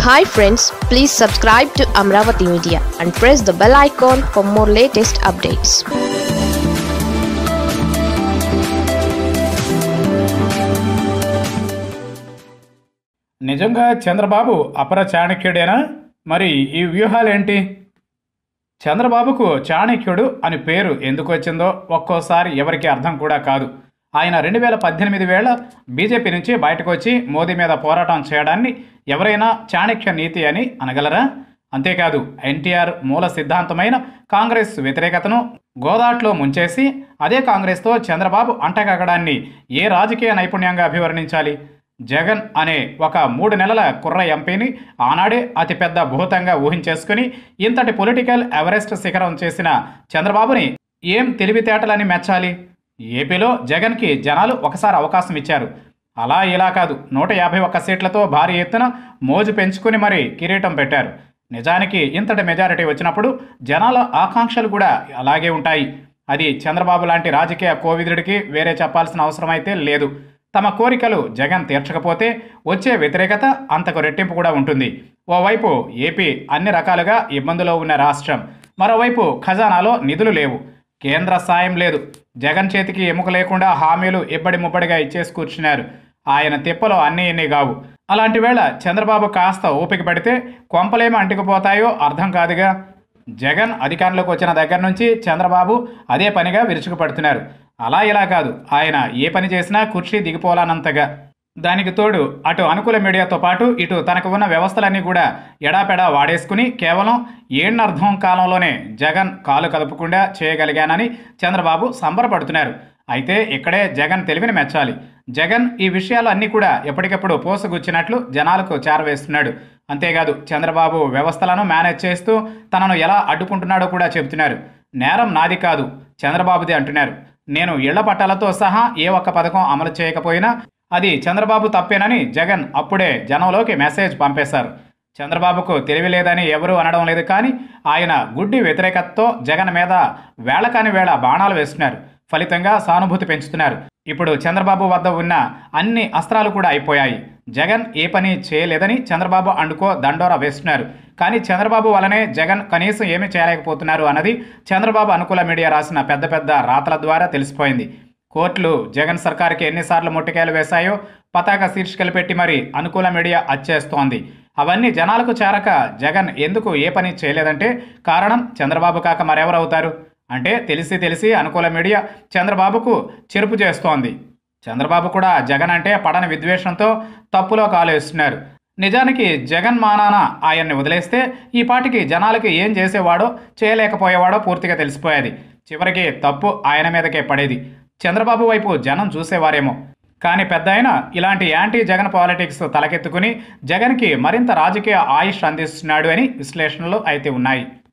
hi friends please subscribe to Amaravati media and press the bell icon for more latest updates నిజంగా చంద్రబాబు అపర చాణక్యుడేనా మరి ఈ వ్యూహాలేంటి చంద్రబాబుకు చాణక్యుడు అని పేరు ఎందుకు వచ్చిందో ఒక్కోసారి ఎవరికి అర్థం కూడా కాదు ఆయన రెండు వేల పద్దెనిమిది వేళ బీజేపీ నుంచి బయటకు వచ్చి మోదీ మీద పోరాటం చేయడాన్ని ఎవరైనా చాణక్య నీతి అని అనగలరా అంతేకాదు ఎన్టీఆర్ మూల సిద్ధాంతమైన కాంగ్రెస్ వ్యతిరేకతను గోదాట్లో ముంచేసి అదే కాంగ్రెస్తో చంద్రబాబు అంటగగడాన్ని ఏ రాజకీయ నైపుణ్యంగా అభివర్ణించాలి జగన్ అనే ఒక మూడు నెలల కుర్ర ఎంపీని ఆనాడే అతిపెద్ద భూతంగా ఊహించేసుకుని ఇంతటి పొలిటికల్ ఎవరెస్ట్ శిఖరం చేసిన చంద్రబాబుని ఏం తెలివితేటలని మెచ్చాలి ఏపీలో జగన్కి జనాలు ఒకసారి అవకాశం ఇచ్చారు అలా ఇలా కాదు నూట యాభై ఒక్క సీట్లతో భారీ ఎత్తున మోజు పెంచుకుని మరీ కిరీటం పెట్టారు నిజానికి ఇంతటి మెజారిటీ వచ్చినప్పుడు జనాల ఆకాంక్షలు కూడా అలాగే ఉంటాయి అది చంద్రబాబు లాంటి రాజకీయ కోవిదుడికి వేరే చెప్పాల్సిన అవసరం అయితే లేదు తమ కోరికలు జగన్ తీర్చకపోతే వచ్చే వ్యతిరేకత అంతకు రెట్టింపు కూడా ఉంటుంది ఓవైపు ఏపీ అన్ని రకాలుగా ఇబ్బందులో ఉన్న రాష్ట్రం మరోవైపు ఖజానాలో నిధులు లేవు కేంద్ర సాయం లేదు జగన్ చేతికి ఎముక లేకుండా హామీలు ఇబ్బడి ముబ్బడిగా ఇచ్చేసి కూర్చున్నారు ఆయన తిప్పలో అన్నీ ఇన్ని కావు అలాంటి వేళ చంద్రబాబు కాస్త ఓపిక పడితే కొంపలేమి అంటుకుపోతాయో అర్థం కాదుగా జగన్ అధికారంలోకి వచ్చిన దగ్గర నుంచి చంద్రబాబు అదే పనిగా విరుచుకుపడుతున్నారు అలా ఇలా కాదు ఆయన ఏ పని చేసినా కుర్చీ దిగిపోలానంతగా దానికి తోడు అటు అనుకూల మీడియాతో పాటు ఇటు తనకు ఉన్న వ్యవస్థలన్నీ కూడా ఎడాపెడా వాడేసుకుని కేవలం ఏళ్ళర్థం కాలంలోనే జగన్ కాలు కదపకుండా చేయగలిగానని చంద్రబాబు సంబరపడుతున్నారు అయితే ఇక్కడే జగన్ తెలివిని మెచ్చాలి జగన్ ఈ విషయాలు అన్నీ కూడా ఎప్పటికప్పుడు పోసగుచ్చినట్లు జనాలకు చేరవేస్తున్నాడు అంతేకాదు చంద్రబాబు వ్యవస్థలను మేనేజ్ చేస్తూ తనను ఎలా అడ్డుకుంటున్నాడో కూడా చెబుతున్నారు నేరం నాది కాదు చంద్రబాబుది అంటున్నారు నేను ఇళ్ల పట్టాలతో సహా ఏ ఒక్క పథకం అమలు చేయకపోయినా అది చంద్రబాబు తప్పేనని జగన్ అప్పుడే జనంలోకి మెసేజ్ పంపేశారు చంద్రబాబుకు తెలివి లేదని ఎవరూ అనడం లేదు కానీ ఆయన గుడ్డి వ్యతిరేకతతో జగన్ మీద వేళ కాని వేళ బాణాలు వేస్తున్నారు ఫలితంగా సానుభూతి పెంచుతున్నారు ఇప్పుడు చంద్రబాబు వద్ద ఉన్న అన్ని అస్త్రాలు కూడా అయిపోయాయి జగన్ ఏ పని చేయలేదని చంద్రబాబు అండుకో దండోరా వేస్తున్నారు కానీ చంద్రబాబు వలనే జగన్ కనీసం ఏమీ చేయలేకపోతున్నారు అన్నది చంద్రబాబు అనుకూల మీడియా రాసిన పెద్ద పెద్ద రాతల ద్వారా తెలిసిపోయింది కోర్టులు జగన్ సర్కార్కి ఎన్నిసార్లు ముట్టికాయలు వేశాయో పతాక శీర్షికలు పెట్టి మరి అనుకూల మీడియా అచ్చేస్తోంది అవన్నీ జనాలకు చేరక జగన్ ఎందుకు ఏ పని చేయలేదంటే కారణం చంద్రబాబు కాక మరెవరవుతారు అంటే తెలిసి తెలిసి అనుకూల మీడియా చంద్రబాబుకు చెరుపు చేస్తోంది చంద్రబాబు కూడా జగన్ అంటే పడని విద్వేషంతో తప్పులో కాలేస్తున్నారు నిజానికి జగన్ మానాన ఆయన్ని వదిలేస్తే ఈ పాటికి జనాలకి ఏం చేసేవాడో చేయలేకపోయేవాడో పూర్తిగా తెలిసిపోయేది చివరికి తప్పు ఆయన మీదకే పడేది చంద్రబాబు వైపు జనం చూసేవారేమో కానీ పెద్ద ఆయన ఇలాంటి యాంటీ జగన్ పాలిటిక్స్ తలకెత్తుకుని జగన్కి మరింత రాజకీయ ఆయుష్ అందిస్తున్నాడు అని విశ్లేషణలు అయితే ఉన్నాయి